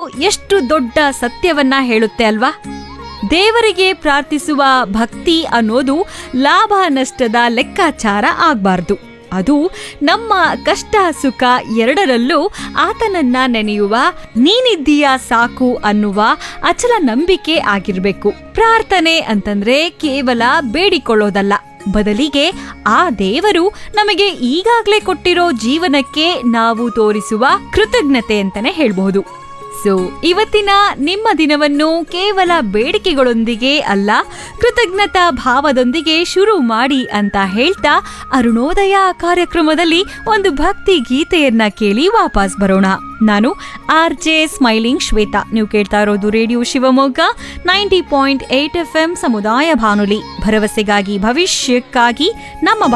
ಎಷ್ಟು ದೊಡ್ಡ ಸತ್ಯವನ್ನ ಹೇಳುತ್ತೆ ಅಲ್ವಾ ದೇವರಿಗೆ ಪ್ರಾರ್ಥಿಸುವ ಭಕ್ತಿ ಅನ್ನೋದು ಲಾಭ ನಷ್ಟದ ಲೆಕ್ಕಾಚಾರ ಆಗ್ಬಾರ್ದು ಅದು ನಮ್ಮ ಕಷ್ಟ ಸುಖ ಎರಡರಲ್ಲೂ ಆತನನ್ನ ನೆನೆಯುವ ನೀನಿದ್ದೀಯ ಸಾಕು ಅನ್ನುವ ಅಚಲ ನಂಬಿಕೆ ಆಗಿರ್ಬೇಕು ಪ್ರಾರ್ಥನೆ ಅಂತಂದ್ರೆ ಕೇವಲ ಬೇಡಿಕೊಳ್ಳೋದಲ್ಲ ಬದಲಿಗೆ ಆ ದೇವರು ನಮಗೆ ಈಗಾಗಲೇ ಕೊಟ್ಟಿರೋ ಜೀವನಕ್ಕೆ ನಾವು ತೋರಿಸುವ ಕೃತಜ್ಞತೆ ಅಂತಾನೆ ಹೇಳ್ಬಹುದು ಸೊ ಇವತ್ತಿನ ನಿಮ್ಮ ದಿನವನ್ನು ಕೇವಲ ಬೇಡಿಕೆಗಳೊಂದಿಗೆ ಅಲ್ಲ ಕೃತಜ್ಞತಾ ಭಾವದೊಂದಿಗೆ ಶುರು ಮಾಡಿ ಅಂತ ಹೇಳ್ತಾ ಅರುಣೋದಯ ಕಾರ್ಯಕ್ರಮದಲ್ಲಿ ಒಂದು ಭಕ್ತಿ ಗೀತೆಯನ್ನ ಕೇಳಿ ವಾಪಸ್ ಬರೋಣ ನಾನು ಆರ್ ಜೆ ಸ್ಮೈಲಿಂಗ್ ಶ್ವೇತಾ ನೀವು ಕೇಳ್ತಾ ಇರೋದು radio Shivamogga ninety point eight F M ಸಮುದಾಯ ಬಾನುಲಿ ಭರವಸೆಗಾಗಿ ಭವಿಷ್ಯಕ್ಕಾಗಿ ನಮ್ಮ